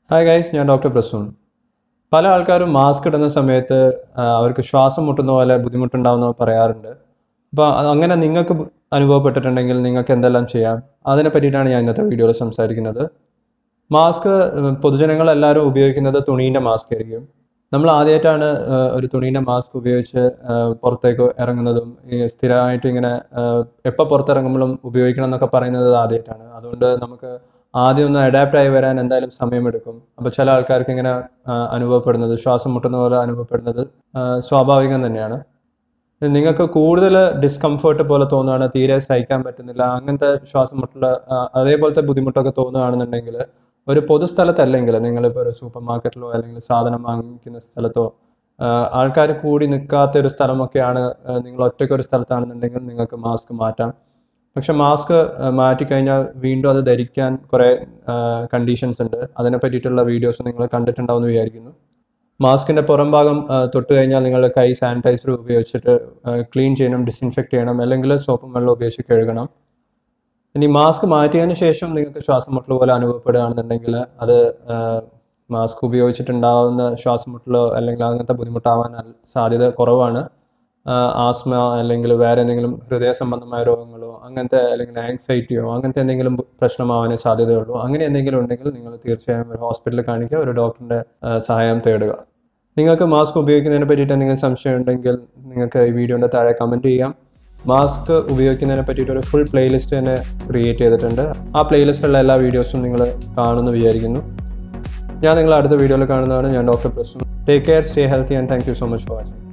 hi guys ഞാൻ doctor Prasoon പല ആൾക്കാരും മാസ്ക് ഇടുന്ന സമയത്ത് ആ, അവർക്ക് ശ്വാസം മുട്ടുന്ന പോലെ ബുദ്ധിമുട്ടുണ്ടാവുന്ന പറയാറുണ്ട് അപ്പോൾ അങ്ങനെ നിങ്ങൾക്ക് ബു- അനുഭവപ്പെട്ടിട്ടുണ്ടെങ്കിൽ നിങ്ങൾക്ക് എന്തെല്ലാം ചെയ്യാം അതിനെ പറ്റിയിട്ടാണ് ഞാൻ ഇന്നത്തെ വീഡിയോയിൽ സംസാരിക്കുന്നത് മാസ്ക് പൊതുജനങ്ങൾ എല്ലാവരും ഉപയോഗിക്കുന്നത് തുണീൻ്റെ മാസ്ക് ആയിരിക്കും നമ്മൾ ആദ്യമായിട്ടാണ് ആ, ഒരു തുണീൻ്റെ മാസ്ക് ഉപയോഗിച്ച് ആ, പുറത്തേക്ക് ഇറങ്ങുന്നതും ഈ സ്ഥിരമായിട്ട് ഇങ്ങനെ എപ്പോൾ പുറത്തിറങ്ങുമ്പോഴും ഉപയോഗിക്കണം എന്നൊക്കെ പറയുന്നത് ആദ്യമായിട്ടാണ് അതുകൊണ്ട് നമുക്ക് ആദ്യം ഒന്ന് അഡാപ്റ്റ് ആയി വരാൻ എന്തായാലും സമയമെടുക്കും അപ്പോൾ ചില ആൾക്കാർക്ക് ഇങ്ങനെ ആ, അനുഭവപ്പെടുന്നത് ശ്വാസം മുട്ടുന്ന പോലെ അനുഭവപ്പെടുന്നത് ആ, സ്വാഭാവികം തന്നെയാണ് നിങ്ങൾക്ക് കൂടുതൽ ഡിസ്കംഫേർട്ട് പോലെ തോന്നുകയാണ് തീരെ സഹിക്കാൻ പറ്റുന്നില്ല അങ്ങനത്തെ ശ്വാസം മുട്ടുള്ള ആ, അതേപോലത്തെ ബുദ്ധിമുട്ടൊക്കെ തോന്നുകയാണെന്നുണ്ടെങ്കിൽ ഒരു പൊതുസ്ഥലത്തല്ലെങ്കിൽ നിങ്ങളിപ്പോൾ ഒരു സൂപ്പർ മാർക്കറ്റിലോ അല്ലെങ്കിൽ സാധനം വാങ്ങിക്കുന്ന സ്ഥലത്തോ ആൾക്കാർ കൂടി നിൽക്കാത്ത ഒരു സ്ഥലമൊക്കെയാണ് ആ, നിങ്ങൾ ഒറ്റയ്ക്ക് ഒരു സ്ഥലത്താണെന്നുണ്ടെങ്കിൽ നിങ്ങൾക്ക് മാസ്ക് മാറ്റാം പക്ഷെ മാസ്ക് മാറ്റിക്കഴിഞ്ഞാൽ വീണ്ടും അത് ധരിക്കാൻ കുറേ കണ്ടീഷൻസ് ഉണ്ട് അതിനെ പറ്റിയിട്ടുള്ള വീഡിയോസ് നിങ്ങൾ കണ്ടിട്ടുണ്ടാവുമെന്ന് വിചാരിക്കുന്നു മാസ്കിന്റെ പുറം ഭാഗം ആ, തൊട്ട് കഴിഞ്ഞാൽ നിങ്ങൾ കൈ സാനിറ്റൈസർ ഉപയോഗിച്ചിട്ട് ക്ലീൻ ചെയ്യണം ഡിസിൻഫെക്ട് ചെയ്യണം അല്ലെങ്കിൽ സോപ്പും വെള്ളം ഉപയോഗിച്ച് കഴുകണം ഇനി മാസ്ക് മാറ്റിയതിന് ശേഷം നിങ്ങൾക്ക് ശ്വാസം മുട്ടൽ പോലെ അനുഭവപ്പെടുകയാണെന്നുണ്ടെങ്കിൽ അത് മാസ്ക് ഉപയോഗിച്ചിട്ടുണ്ടാവുന്ന ശ്വാസം മുട്ടലോ അല്ലെങ്കിൽ അങ്ങനത്തെ ബുദ്ധിമുട്ടാവാൻ അൽ- സാധ്യത കുറവാണ് ആസ്മ അല്ലെങ്കിൽ വേറെ എന്തെങ്കിലും ഹൃദയ സംബന്ധമായ രോഗങ്ങളോ അങ്ങനത്തെ അല്ലെങ്കിൽ ആങ്സൈറ്റിയോ അങ്ങനത്തെ എന്തെങ്കിലും ബു- പ്രശ്നമാവാനേ സാധ്യതയുള്ളൂ അങ്ങനെ എന്തെങ്കിലും ഉണ്ടെങ്കിൽ നിങ്ങൾ തീർച്ചയായും ഒരു ഹോസ്പിറ്റലിൽ കാണിക്കുക ഒരു ഡോക്ടറിന്റെ ആ, സഹായം തേടുക നിങ്ങൾക്ക് മാസ്ക് ഉപയോഗിക്കുന്നതിനെ പറ്റിയിട്ട് എന്തെങ്കിലും സംശയം ഉണ്ടെങ്കിൽ നിങ്ങൾക്ക് ഈ വീഡിയോയുടെ താഴെ കമൻറ്റ് ചെയ്യാം മാസ്ക് ഉപയോഗിക്കുന്നതിനെ പറ്റിയിട്ട് ഒരു ഫുൾ പ്ലേലിസ്റ്റ് തന്നെ ക്രിയേറ്റ് ചെയ്തിട്ടുണ്ട് ആ പ്ലേലിസ്റ്റിലുള്ള എല്ലാ വീഡിയോസും നിങ്ങൾ കാണുമെന്ന് വിചാരിക്കുന്നു ഞാൻ നിങ്ങൾ അടുത്ത വീഡിയോയിൽ കാണുന്നതാണ് ഞാൻ doctor Prasu take care stay healthy and thank you so much for watching